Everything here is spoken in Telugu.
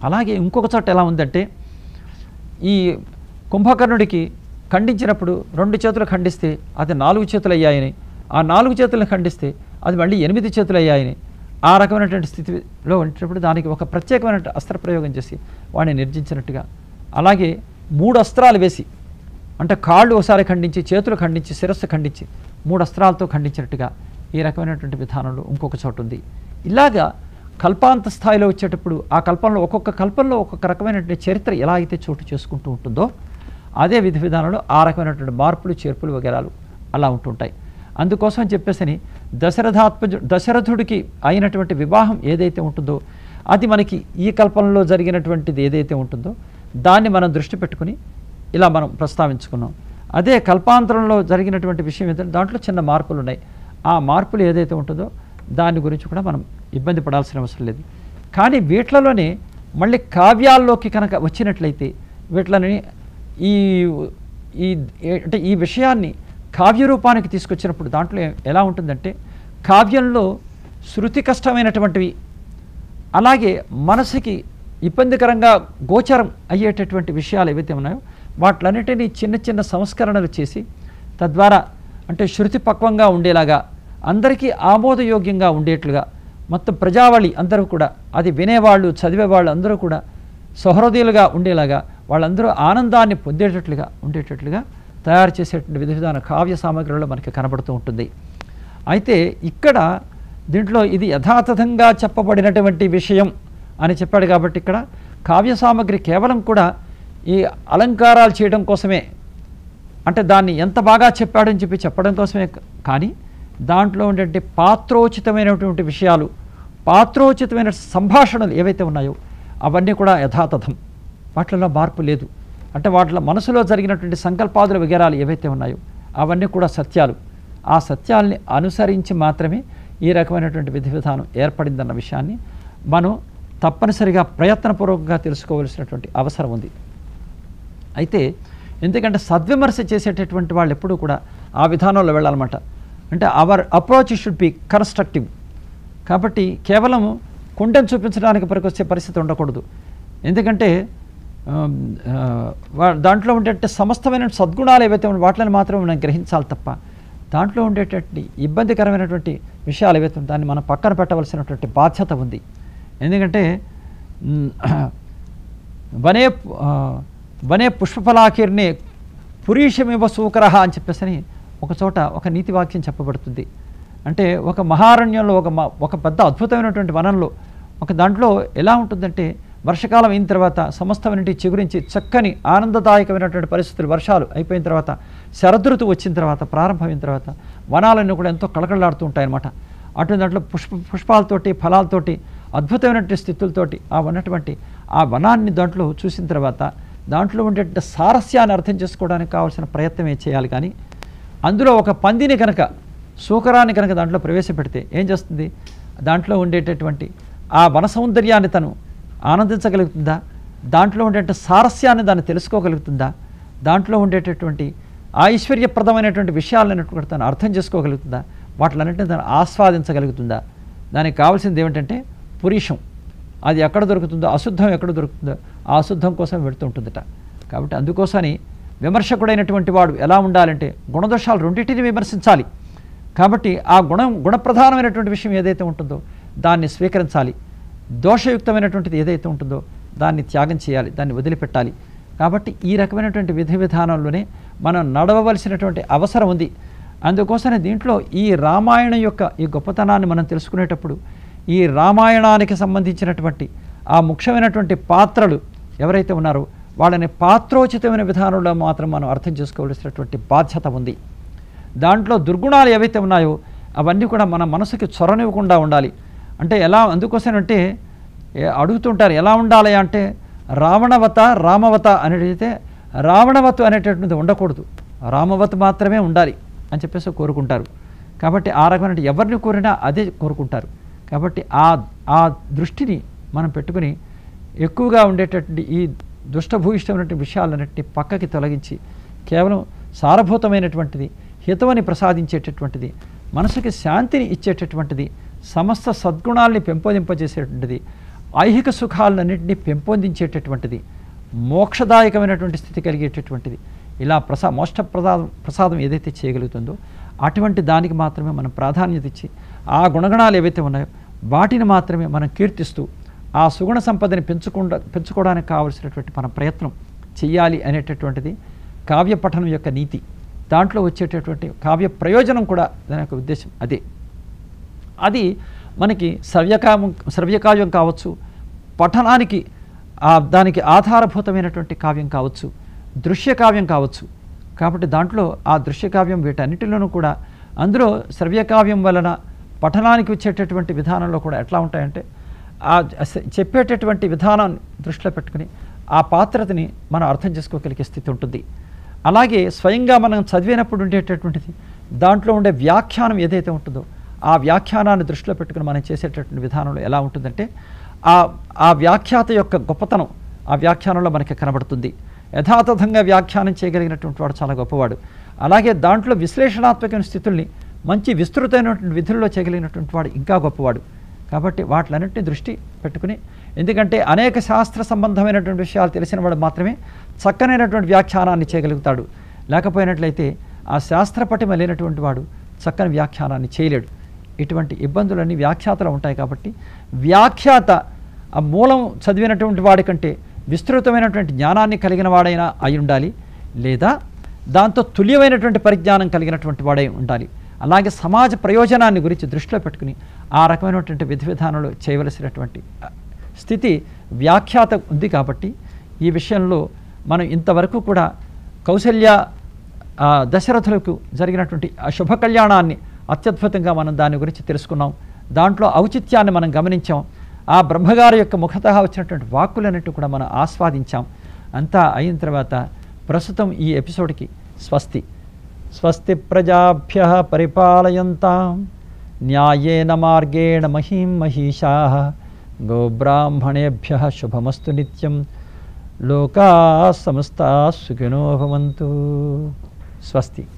అలాగే ఇంకొక చోట ఎలా ఉందంటే ఈ కుంభకర్ణుడికి ఖండించినప్పుడు రెండు చేతులు ఖండిస్తే అది నాలుగు చేతులు అయ్యాయని ఆ నాలుగు చేతులను ఖండిస్తే అది మళ్ళీ ఎనిమిది చేతులు అయ్యాయని ఆ రకమైనటువంటి స్థితిలో ఉంటప్పుడు దానికి ఒక ప్రత్యేకమైన అస్త్రప్రయోగం చేసి వాడిని నిర్జించినట్టుగా అలాగే మూడు అస్త్రాలు వేసి అంటే కాళ్ళు ఒకసారి ఖండించి చేతులు ఖండించి శిరస్సు ఖండించి మూడు అస్త్రాలతో ఖండించినట్టుగా ఈ రకమైనటువంటి విధానంలో ఇంకొక చోటు ఉంది ఇలాగా కల్పాంత స్థాయిలో వచ్చేటప్పుడు ఆ కల్పంలో ఒక్కొక్క కల్పంలో ఒక్కొక్క రకమైనటువంటి చరిత్ర ఎలా అయితే చోటు చేసుకుంటూ ఉంటుందో అదే విధి విధానంలో ఆ రకమైనటువంటి మార్పులు చేర్పులు వగేరాలు అలా ఉంటుంటాయి అందుకోసం అని చెప్పేసని దశరథాత్మజు దశరథుడికి అయినటువంటి వివాహం ఏదైతే ఉంటుందో అది మనకి ఈ కల్పనలో జరిగినటువంటిది ఏదైతే ఉంటుందో దాన్ని మనం దృష్టి పెట్టుకుని ఇలా మనం ప్రస్తావించుకున్నాం అదే కల్పాంతరంలో జరిగినటువంటి విషయం ఏంటంటే దాంట్లో చిన్న మార్పులు ఉన్నాయి ఆ మార్పులు ఏదైతే ఉంటుందో దాని గురించి కూడా మనం ఇబ్బంది పడాల్సిన అవసరం లేదు కానీ వీటిలోనే మళ్ళీ కావ్యాల్లోకి కనుక వచ్చినట్లయితే వీటిని ఈ ఈ ఏ- అంటే ఈ విషయాన్ని కావ్య రూపానికి తీసుకొచ్చినప్పుడు దాంట్లో ఏ- ఎలా ఉంటుందంటే కావ్యంలో శృతి కష్టమైనటువంటివి అలాగే మనసుకి ఇబ్బందికరంగా గోచరం అయ్యేటటువంటి విషయాలు ఏవైతే ఉన్నాయో వాటిలన్నిటినీ చిన్న చిన్న సంస్కరణలు చేసి తద్వారా అంటే శృతి పక్వంగా ఉండేలాగా అందరికీ ఆమోదయోగ్యంగా ఉండేట్లుగా మొత్తం ప్రజావళి అందరూ కూడా అది వినేవాళ్ళు చదివేవాళ్ళు అందరూ కూడా సహృదయులుగా ఉండేలాగా వాళ్ళందరూ ఆనందాన్ని పొందేటట్లుగా ఉండేటట్లుగా తయారు చేసేటువంటి విధ విధాన కావ్య సామగ్రిలో మనకి కనబడుతూ ఉంటుంది అయితే ఇక్కడ దీంట్లో ఇది యథాతథంగా చెప్పబడినటువంటి విషయం అని చెప్పాడు కాబట్టి ఇక్కడ కావ్య సామగ్రి కేవలం కూడా ఈ అలంకారాలు చేయడం కోసమే అంటే దాన్ని ఎంత బాగా చెప్పాడని చెప్పి చెప్పడం కోసమే క- కానీ దాంట్లో ఉండే పాత్రోచితమైనటువంటి విషయాలు పాత్రోచితమైన సంభాషణలు ఏవైతే ఉన్నాయో అవన్నీ కూడా యథాతథం వాటిలో మార్పు లేదు అంటే వాటిలో మనసులో జరిగినటువంటి సంకల్పాదుల విగరాలు ఏవైతే ఉన్నాయో అవన్నీ కూడా సత్యాలు ఆ సత్యాల్ని అనుసరించి మాత్రమే ఈ రకమైనటువంటి విధి విధానం ఏర్పడిందన్న విషయాన్ని మనం తప్పనిసరిగా ప్రయత్నపూర్వకంగా తెలుసుకోవలసినటువంటి అవసరం ఉంది అయితే ఎందుకంటే సద్విమర్శ చేసేటటువంటి వాళ్ళు ఎప్పుడూ కూడా ఆ విధానంలో వెళ్ళాలన్నమాట అంటే our approach should be constructive కాబట్టి కేవలం కుండెను చూపించడానికి పనికొచ్చే పరిస్థితి ఉండకూడదు ఎందుకంటే ఆమ్, ఆ, వా- దాంట్లో ఉండేట సమస్తమైన సద్గుణాలు ఏవైతే ఉన్నాయో వాటిని మాత్రం మనం గ్రహించాలి తప్ప దాంట్లో ఉండేటటువంటి ఇబ్బందికరమైనటువంటి విషయాలు ఏవైతే ఉన్నాయో దాన్ని మనం పక్కన పెట్టవలసినటువంటి బాధ్యత ఉంది ఎందుకంటే మ్, వనే ఆ, వనే పుష్పఫలాకీర్ణే పురీషమివ సూకరహ అని చెప్పేసి అని ఒక చోట ఒక నీతి వాక్యం చెప్పబడుతుంది అంటే ఒక మహారణ్యంలో ఒక మ- ఒక పెద్ద అద్భుతమైనటువంటి వనంలో ఒక దాంట్లో ఎలా ఉంటుందంటే వర్షకాలం అయిన తర్వాత సమస్తమైనటి చిగురించి చక్కని ఆనందదాయకమైనటువంటి పరిస్థితులు వర్షాలు అయిపోయిన తర్వాత శరదృతు వచ్చిన తర్వాత ప్రారంభమైన తర్వాత వనాలన్నీ కూడా ఎంతో కళకళలాడుతూ ఉంటాయన్నమాట అటువంటి దాంట్లో పుష్ప పుష్పాలతోటి ఫలాలతోటి అద్భుతమైనటువంటి స్థితులతోటి ఆ ఉన్నటువంటి ఆ వనాన్ని దాంట్లో చూసిన తర్వాత దాంట్లో ఉండే సారస్యాన్ని అర్థం చేసుకోవడానికి కావాల్సిన ప్రయత్నమే చేయాలి కానీ అందులో ఒక పందిని కనుక సూకరాన్ని కనుక దాంట్లో ప్రవేశపెడితే ఏం చేస్తుంది దాంట్లో ఉండేటటువంటి ఆ వన సౌందర్యాన్ని తను ఆనందించగలుగుతుందా దాంట్లో ఉండేట సారస్యాన్ని దాన్ని తెలుసుకోగలుగుతుందా దాంట్లో ఉండేటటువంటి ఐశ్వర్యప్రదమైనటువంటి విషయాలను కూడా తను అర్థం చేసుకోగలుగుతుందా వాటిలన్నింటినీ తను ఆస్వాదించగలుగుతుందా దానికి కావాల్సింది ఏమిటంటే పురీషం అది ఎక్కడ దొరుకుతుందో అశుద్ధం ఎక్కడ దొరుకుతుందో ఆ అశుద్ధం కోసం వెళుతుంటుందట కాబట్టి అందుకోసమని విమర్శకుడైనటువంటి వాడు ఎలా ఉండాలంటే గుణదోషాలు రెండింటిని విమర్శించాలి కాబట్టి ఆ గుణం గుణప్రధానమైనటువంటి విషయం ఏదైతే ఉంటుందో దాన్ని స్వీకరించాలి దోషయుక్తమైనటువంటిది ఏదైతే ఉంటుందో దాన్ని త్యాగం చేయాలి దాన్ని వదిలిపెట్టాలి కాబట్టి ఈ రకమైనటువంటి విధి విధానంలోనే మనం నడవవలసినటువంటి అవసరం ఉంది అందుకోసమే దీంట్లో ఈ రామాయణం యొక్క ఈ గొప్పతనాన్ని మనం తెలుసుకునేటప్పుడు ఈ రామాయణానికి సంబంధించినటువంటి ఆ ముఖ్యమైనటువంటి పాత్రలు ఎవరైతే ఉన్నారో వాళ్ళని పాత్రోచితమైన విధానంలో మాత్రం మనం అర్థం చేసుకోవలసినటువంటి బాధ్యత ఉంది దాంట్లో దుర్గుణాలు ఏవైతే ఉన్నాయో అవన్నీ కూడా మన మనసుకి చొరనివ్వకుండా ఉండాలి అంటే ఎలా అందుకోసమంటే ఏ- అడుగుతుంటారు ఎలా ఉండాలి అంటే రావణవత రామవత అనేది రావణవతు అనేటటువంటిది ఉండకూడదు రామవత మాత్రమే ఉండాలి అని చెప్పేసి కోరుకుంటారు కాబట్టి ఆ రకమైన ఎవరిని కోరినా అదే కోరుకుంటారు కాబట్టి ఆ ఆ దృష్టిని మనం పెట్టుకుని ఎక్కువగా ఉండేటటువంటి ఈ దుష్టభూయిష్టమైనటువంటి విషయాలన్నింటినీ పక్కకి తొలగించి కేవలం సారభూతమైనటువంటిది హితవని ప్రసాదించేటటువంటిది మనసుకి శాంతిని ఇచ్చేటటువంటిది సమస్త సద్గుణాల్ని పెంపొందింపజేసేటువంటిది ఐహిక సుఖాలన్నింటినీ పెంపొందించేటటువంటిది మోక్షదాయకమైనటువంటి స్థితి కలిగేటటువంటిది ఇలా ప్రసా మోక్ష ప్రసాదం ప్రసాదం ఏదైతే చేయగలుగుతుందో అటువంటి దానికి మాత్రమే మనం ప్రాధాన్యత ఇచ్చి ఆ గుణగణాలు ఏవైతే ఉన్నాయో వాటిని మాత్రమే మనం కీర్తిస్తూ ఆ సుగుణ సంపదని పెంచుకుండా పెంచుకోవడానికి కావలసినటువంటి మన ప్రయత్నం చెయ్యాలి అనేటటువంటిది కావ్య పఠనం యొక్క నీతి దాంట్లో వచ్చేటటువంటి కావ్య ప్రయోజనం కూడా దాని యొక్క ఉద్దేశం అదే అది మనకి సవ్యకావ్యం సవ్యకావ్యం కావచ్చు పఠనానికి ఆ దానికి ఆధారభూతమైనటువంటి కావ్యం కావచ్చు దృశ్య కావ్యం కావచ్చు కాబట్టి దాంట్లో ఆ దృశ్య కావ్యం వీటన్నిటిలోనూ కూడా అందులో శ్రవ్యకావ్యం వలన పఠనానికి వచ్చేటటువంటి విధానంలో కూడా ఎట్లా ఉంటాయంటే ఆ స- చెప్పేటటువంటి విధానాన్ని దృష్టిలో పెట్టుకుని ఆ పాత్రతని మనం అర్థం చేసుకోగలిగే స్థితి ఉంటుంది అలాగే స్వయంగా మనం చదివినప్పుడు ఉండేటటువంటిది దాంట్లో ఉండే వ్యాఖ్యానం ఏదైతే ఉంటుందో ఆ వ్యాఖ్యానాన్ని దృష్టిలో పెట్టుకుని మనం చేసేటటువంటి విధానంలో ఎలా ఉంటుందంటే ఆ ఆ వ్యాఖ్యాత యొక్క గొప్పతనం ఆ వ్యాఖ్యానంలో మనకి కనబడుతుంది యథాతథంగా వ్యాఖ్యానం చేయగలిగినటువంటి వాడు చాలా గొప్పవాడు అలాగే దాంట్లో విశ్లేషణాత్మకమైన స్థితుల్ని మంచి విస్తృతమైనటువంటి విధుల్లో చేయగలిగినటువంటి వాడు ఇంకా గొప్పవాడు కాబట్టి వాటిలన్నింటినీ దృష్టి పెట్టుకుని ఎందుకంటే అనేక శాస్త్ర సంబంధమైనటువంటి విషయాలు తెలిసిన వాడు మాత్రమే చక్కనైనటువంటి వ్యాఖ్యానాన్ని చేయగలుగుతాడు లేకపోయినట్లయితే ఆ శాస్త్ర పటిమ లేనటువంటి వాడు చక్కని వ్యాఖ్యానాన్ని చేయలేడు ఇటువంటి ఇబ్బందులన్నీ వ్యాఖ్యాతలు ఉంటాయి కాబట్టి వ్యాఖ్యాత ఆ మూలం చదివినటువంటి వాడి కంటే విస్తృతమైనటువంటి జ్ఞానాన్ని కలిగిన వాడైనా అయి ఉండాలి లేదా దాంతో తుల్యమైనటువంటి పరిజ్ఞానం కలిగినటువంటి వాడై ఉండాలి అలాగే సమాజ ప్రయోజనాన్ని గురించి దృష్టిలో పెట్టుకుని ఆ రకమైనటువంటి విధి విధానంలో చేయవలసినటువంటి ఆ, స్థితి వ్యాఖ్యాత ఉంది కాబట్టి ఈ విషయంలో మనం ఇంతవరకు కూడా కౌశల్య ఆ, దశరథులకు జరిగినటువంటి ఆ శుభ కళ్యాణాన్ని అత్యద్భుతంగా మనం దాని గురించి తెలుసుకున్నాం దాంట్లో ఔచిత్యాన్ని మనం గమనించాం ఆ బ్రహ్మగారి యొక్క ముఖత వచ్చినటువంటి వాక్కులన్నిటి కూడా మనం ఆస్వాదించాం అంతా అయిన తర్వాత ప్రస్తుతం ఈ ఎపిసోడ్కి స్వస్తి స్వస్తి ప్రజాభ్య పరిపాలయంతాం న్యాయేన మార్గేణ మహీం మహిషా గోబ్రాహ్మణేభ్య శుభమస్తు నిత్యం లోకా సమస్తా సుఖినో భవంతు స్వస్తి